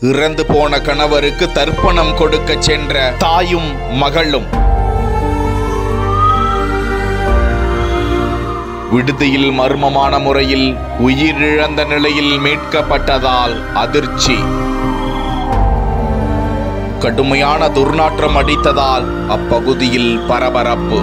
இறந்து போன கணவருக்கு தர்ப்பணம் கொடுக்க சென்ற தாயும் மகளும் விடுதியில் மர்மமான முறையில் உயிரிழந்த நிலையில் மீட்கப்பட்டதால் அதிர்ச்சி கடுமையான துர்நாற்றம் அடித்ததால் அப்பகுதியில் பரபரப்பு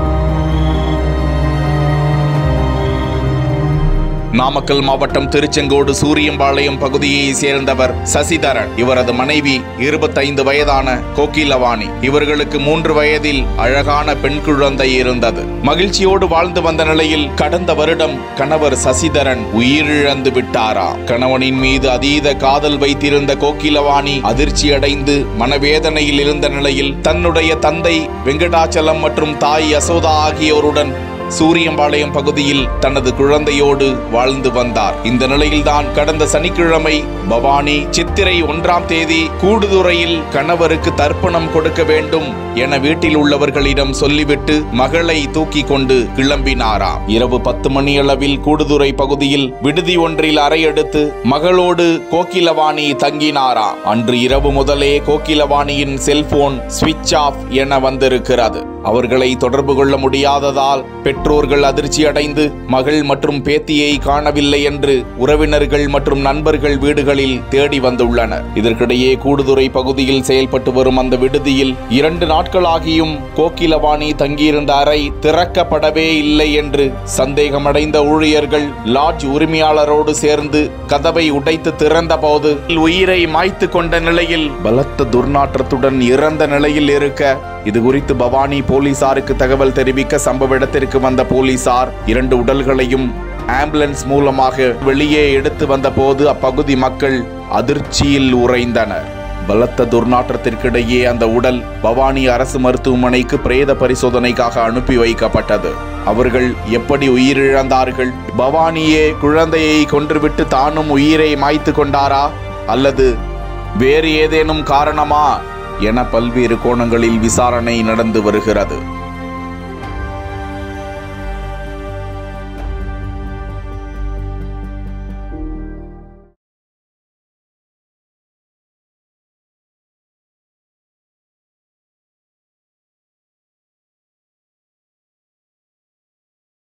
நாமக்கல் மாவட்டம் திருச்செங்கோடு சூரியம்பாளையம் பகுதியை சேர்ந்தவர் சசிதரன் இவரது மனைவி இருபத்தைந்து வயதான கோகிலவாணி இவர்களுக்கு மூன்று வயதில் அழகான பெண் குழந்தை இருந்தது மகிழ்ச்சியோடு வாழ்ந்து வந்த நிலையில் கடந்த வருடம் கணவர் சசிதரன் உயிரிழந்து விட்டாராம் கணவனின் மீது அதீத காதல் வைத்திருந்த கோகிலவாணி அதிர்ச்சியடைந்து மனவேதனையில் இருந்த நிலையில் தன்னுடைய தந்தை வெங்கடாச்சலம் மற்றும் தாய் யசோதா ஆகியோருடன் சூரியம்பாளையம் பகுதியில் தனது குழந்தையோடு வாழ்ந்து வந்தார் இந்த நிலையில்தான் கடந்த சனிக்கிழமை பவானி சித்திரை ஒன்றாம் தேதி கூடுதுறையில் கணவருக்கு தர்ப்பணம் கொடுக்க வேண்டும் என வீட்டில் உள்ளவர்களிடம் சொல்லிவிட்டு மகளை தூக்கி கொண்டு கிளம்பினாராம் இரவு பத்து மணியளவில் கூடுதுறை பகுதியில் விடுதி ஒன்றில் அறையெடுத்து மகளோடு கோகிலவாணி தங்கினாராம் அன்று இரவு முதலே கோகிலவாணியின் செல்போன் ஸ்விட்ச் ஆஃப் என வந்திருக்கிறது அவர்களை தொடர்பு கொள்ள முடியாததால் பெற்றோர்கள் அதிர்ச்சி அடைந்து மகள் மற்றும் பேத்தியை காணவில்லை என்று உறவினர்கள் மற்றும் நண்பர்கள் வீடுகளில் தேடி வந்துள்ளனர் இதற்கிடையே கூடுதுறை பகுதியில் செயல்பட்டு வரும் அந்த விடுதியில் இரண்டு நாட்களாகியும் கோகிலவாணி தங்கியிருந்த அறை திறக்கப்படவே இல்லை என்று சந்தேகமடைந்த ஊழியர்கள் லாட்ஜ் உரிமையாளரோடு சேர்ந்து கதவை உடைத்து திறந்தபோது உயிரை மாய்த்து கொண்ட நிலையில் பலத்த துர்நாற்றத்துடன் இறந்த நிலையில் இருக்க இது குறித்து பவானி போலீசாருக்கு தகவல் தெரிவிக்க சம்பவ இடத்திற்கு வந்த போலீசார் இரண்டு உடல்களையும் ஆம்புலன்ஸ் மூலமாக வெளியே எடுத்து வந்தபோது அப்பகுதி மக்கள் அதிர்ச்சியில் உறைந்தனர் பலத்த துர்நாற்றத்திற்கிடையே அந்த உடல் பவானி அரசு மருத்துவமனைக்கு பிரேத பரிசோதனைக்காக அனுப்பி வைக்கப்பட்டது அவர்கள் எப்படி உயிரிழந்தார்கள் பவானியே குழந்தையை கொன்றுவிட்டு தானும் உயிரை மாய்த்து கொண்டாரா அல்லது வேறு ஏதேனும் காரணமா என பல்வேறு கோணங்களில் விசாரணை நடந்து வருகிறது